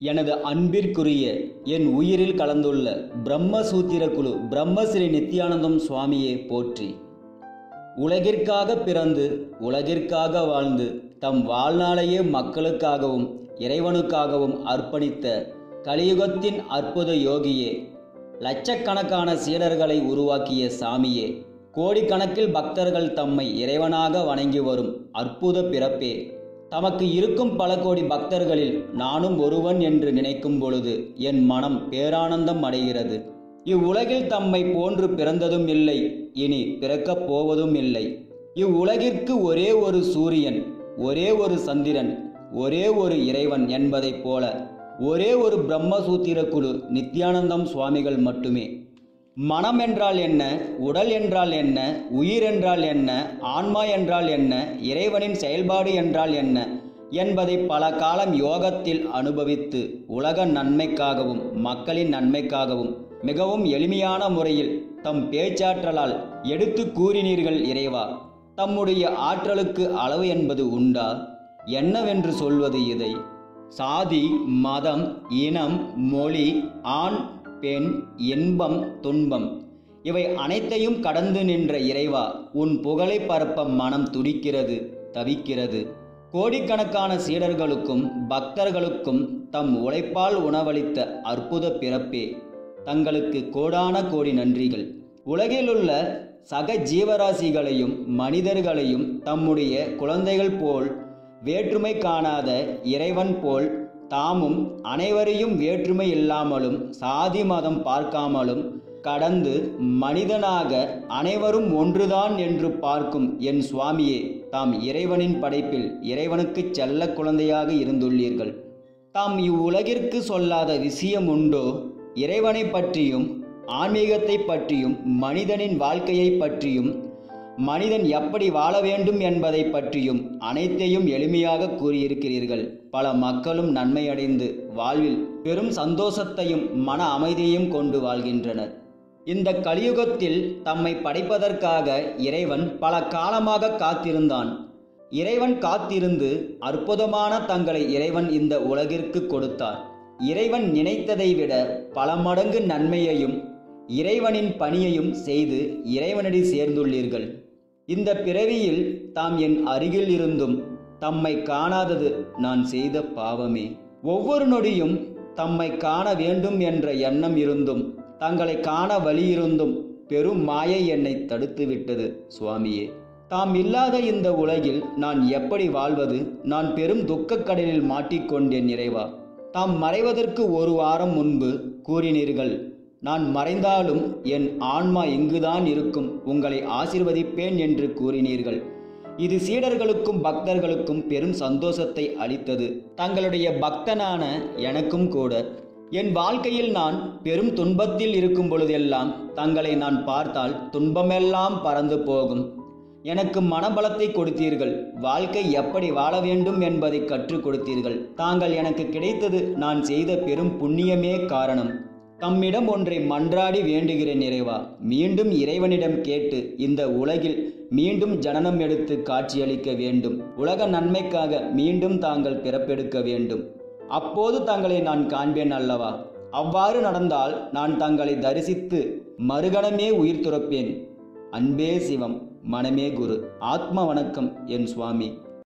எனது அன்பிற்குரிய என் உயிரில் கலந்துள்ள பிரம்மசூத்திர குழு பிரம்மஸ்ரீ நித்யானந்தம் சுவாமியே போற்றி உலகிற்காக பிறந்து உலகிற்காக வாழ்ந்து தம் வாழ்நாளையே மக்களுக்காகவும் இறைவனுக்காகவும் அர்ப்பணித்த கலியுகத்தின் அற்புத யோகியே லட்சக்கணக்கான சீடர்களை உருவாக்கிய சாமியே கோடிக்கணக்கில் பக்தர்கள் தம்மை இறைவனாக வணங்கி வரும் அற்புத பிறப்பே தமக்கு இருக்கும் பல கோடி பக்தர்களில் நானும் ஒருவன் என்று நினைக்கும் பொழுது என் மனம் பேரானந்தம் அடைகிறது இவ்வுலகில் தம்மை போன்று பிறந்ததும் இல்லை இனி பிறக்கப் போவதும் இல்லை இவ்வுலகிற்கு ஒரே ஒரு சூரியன் ஒரே ஒரு சந்திரன் ஒரே ஒரு இறைவன் என்பதைப் போல ஒரே ஒரு பிரம்மசூத்திர குழு நித்யானந்தம் சுவாமிகள் மட்டுமே மனம் என்றால் என்ன உடல் என்றால் என்ன உயிர் என்றால் என்ன ஆன்மா என்றால் என்ன இறைவனின் செயல்பாடு என்றால் என்ன என்பதை பல காலம் யோகத்தில் அனுபவித்து உலக நன்மைக்காகவும் மக்களின் நன்மைக்காகவும் மிகவும் எளிமையான முறையில் தம் பேச்சாற்றலால் எடுத்து கூறினீர்கள் இறைவா தம்முடைய ஆற்றலுக்கு அளவு என்பது உண்டா என்னவென்று சொல்வது இதை சாதி மதம் இனம் மொழி ஆண் பெண் இன்பம் துன்பம் இவை அனைத்தையும் கடந்து நின்ற இறைவா உன் புகழை பரப்ப மனம் துடிக்கிறது தவிக்கிறது கோடிக்கணக்கான சீடர்களுக்கும் பக்தர்களுக்கும் தம் உழைப்பால் உணவளித்த அற்புத பிறப்பே தங்களுக்கு கோடான கோடி நன்றிகள் உலகிலுள்ள சக ஜீவராசிகளையும் மனிதர்களையும் தம்முடைய குழந்தைகள் போல் வேற்றுமை காணாத இறைவன் போல் தாமும் அனைவரையும் வேற்றுமை இல்லாமலும் சாதி மதம் பார்க்காமலும் கடந்து மனிதனாக அனைவரும் ஒன்றுதான் என்று பார்க்கும் என் சுவாமியே தாம் இறைவனின் படைப்பில் இறைவனுக்கு செல்ல குழந்தையாக இருந்துள்ளீர்கள் தாம் இவ்வுலகிற்கு சொல்லாத விஷயம் உண்டோ இறைவனை பற்றியும் ஆன்மீகத்தை பற்றியும் மனிதனின் வாழ்க்கையை பற்றியும் மனிதன் எப்படி வாழ வேண்டும் என்பதை பற்றியும் அனைத்தையும் எளிமையாக கூறியிருக்கிறீர்கள் பல மக்களும் நன்மையடைந்து வாழ்வில் பெரும் சந்தோஷத்தையும் மன அமைதியையும் கொண்டு வாழ்கின்றனர் இந்த கலியுகத்தில் தம்மை படைப்பதற்காக இறைவன் பல காலமாக காத்திருந்தான் இறைவன் காத்திருந்து அற்புதமான தங்களை இறைவன் இந்த உலகிற்கு கொடுத்தார் இறைவன் நினைத்ததை விட பல மடங்கு நன்மையையும் இறைவனின் பணியையும் செய்து இறைவனடி சேர்ந்துள்ளீர்கள் இந்த பிறவியில் தாம் என் அருகில் இருந்தும் தம்மை காணாதது நான் செய்த பாவமே ஒவ்வொரு நொடியும் தம்மை காண வேண்டும் என்ற எண்ணம் இருந்தும் தங்களை காண வழி இருந்தும் பெரும் மாயை என்னை தடுத்து விட்டது சுவாமியே தாம் இல்லாத இந்த உலகில் நான் எப்படி வாழ்வது நான் பெரும் துக்கக் கடலில் மாட்டிக்கொண்டேன் நிறைவா தாம் மறைவதற்கு ஒரு வாரம் முன்பு கூறினீர்கள் நான் மறைந்தாலும் என் ஆன்மா இங்குதான் இருக்கும் உங்களை ஆசிர்வதிப்பேன் என்று கூறினீர்கள் இது சீடர்களுக்கும் பக்தர்களுக்கும் பெரும் சந்தோஷத்தை அளித்தது தங்களுடைய பக்தனான எனக்கும் கூட என் வாழ்க்கையில் நான் பெரும் துன்பத்தில் இருக்கும் பொழுதெல்லாம் தங்களை நான் பார்த்தால் துன்பமெல்லாம் பறந்து போகும் எனக்கு மனபலத்தை கொடுத்தீர்கள் வாழ்க்கை எப்படி வாழ வேண்டும் என்பதை கற்றுக் கொடுத்தீர்கள் தாங்கள் எனக்கு கிடைத்தது நான் செய்த பெரும் புண்ணியமே காரணம் தம்மிடம் ஒன்றை மன்றாடி வேண்டுகிறேன் இறைவா மீண்டும் இறைவனிடம் கேட்டு இந்த உலகில் மீண்டும் ஜனனம் எடுத்து காட்சியளிக்க வேண்டும் உலக நன்மைக்காக மீண்டும் தாங்கள் பிறப்பெடுக்க வேண்டும் அப்போது தங்களை நான் காண்பேன் அல்லவா அவ்வாறு நடந்தால் நான் தங்களை தரிசித்து மறுகணமே உயிர் துறப்பேன் அன்பே சிவம் மனமே குரு ஆத்ம வணக்கம் என் சுவாமி